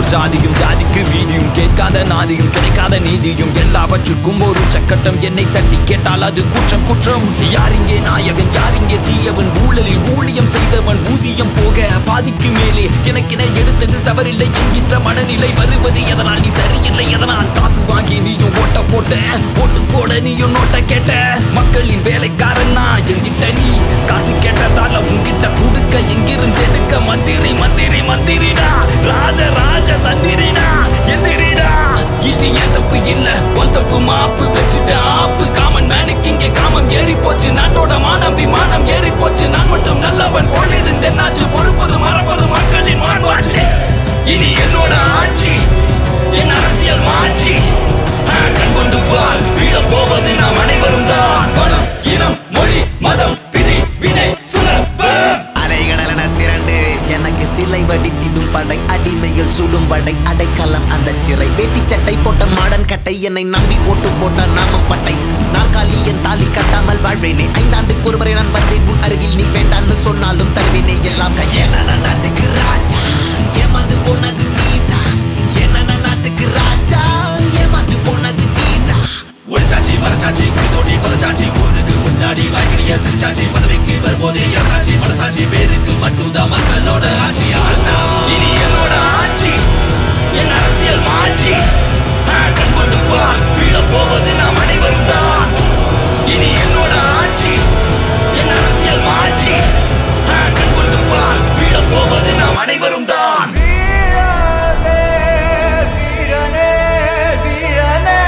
ஓர் ஜாதியும் ஜாதிக்கு வீதியும் கேட்காத நாதியும் கிடைக்காத நீதியும் எல்லாவற்றுக்கும் ஒரு சக்கட்டம் என்னை தட்டி கேட்டால் அது குற்றம் குற்றம் யார் இங்கே நாயகன் யார் இங்கே தீயவன் ஊழலில் ஊழியம் செய்தவன் ஊதியம் போக பாதிக்கு மேலே எனக்கென எடுத்தது தவறில்லை என்கின்ற மனநிலை வருவது எதனால் நீ சரியில்லை எதனால் காசு வாங்கி நீயும் ஓட்ட போட்ட ஓட்டு போட நீயும் நோட்ட கேட்ட மக்களின் வேலைக்காரன் நான் என்கிட்ட நீ காசு கேட்டதால உன்கிட்ட கொடுக்க எங்கிருந்து எடுக்க மந்திரி மந்திரி மந்திரிடா ராஜ ராஜ தந்திரிடா எந்திரிடா இது என் தப்பு இல்ல உன் தப்பு மாப்பு வச்சுட்டு ஆப்பு காமன் மேனுக்கு இங்கே காமம் ஏறி போச்சு நாட்டோட மானம் விமானம் ஏறி போச்சு நான் மட்டும் நல்லவன் போல இருந்தேன் நாச்சு பொறுப்பது மறப்பது மக்களின் மாண்பாச்சு இனி என்னோட ஆட்சி என் அரசியல் மாட்சி ஆ, கண் கொண்டு பார் வீழ போவது நாம் அனைவரும் தான் பணம் இனம் மொழி மதம் பிரி வினை சுரப்பம் அலைகடலென திரண்டு எனக்கு சிலை வடித்திடும் படை அடிமையில் சுடும் படை அடைக்கலம் அந்த சிறை வேட்டி சட்டை போட்ட மாடன் கட்டை என்னை நம்பி ஓட்டு போட்ட நாமம் பட்டை நாற்காலி என் தாலி கட்டாமல் வாழ்வேனே ஐந்தாண்டுக்கு ஒருவரை நான் வந்தேன் உன் அருகில் நீ வேண்டான்னு சொன்னாலும் தருவேனே எல்லாம் கையென நாட்டுக்கு ராஜா எமது போனது நீதான் என்ன நாட்டுக்கு ராஜா எமது போனது நீதான் ஒளிச்சாச்சி மறைச்சாச்சி குடிதோடி பதச்சாச்சி ஊருக்கு முன்னாடி வாய்க்கிடிய சிரிச்சாச்சி பதவிக்கு வரும்போதே இறந்தாச்சி மனசாச்சி பேருக்கு மட்டும்தான் மக்களோட ஆட்சி அண்ணா இனி என்னோட ஆட்சி என் அரசியல் மாட்சி ஆ, கண் கொண்டு பார் வீழ போவது நாம் அனைவரும் தான் இனி என்னோட ஆட்சி என் அரசியல் மாட்சி ஆ, கண் கொண்டு பார் வீழ போவது நாம் அனைவரும் தான் வீரனே வீரனே வீரனே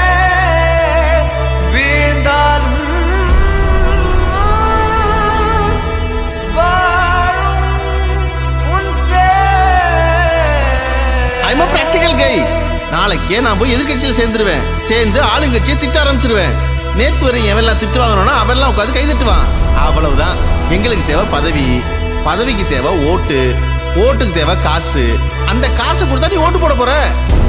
வீழ்ந்தாலும் வாழும் உன் பேர் ஐம் பிராக்டிக்கல் கை நாளைக்கே நான் போய் எதிர்கட்சியில் சேர்ந்துருவேன் சேர்ந்து ஆளுங்கட்சியை திட்ட ஆரம்பிச்சிருவேன் நேத்து வரை எவெல்லாம் திட்டு வாங்கணும்னா அவெல்லாம் உட்காந்து கை தட்டுவான் அவ்வளவுதான் எங்களுக்கு தேவை பதவி பதவிக்கு தேவை ஓட்டு ஓட்டுக்கு தேவை காசு அந்த காசு கொடுத்தா நீ ஓட்டு போட போற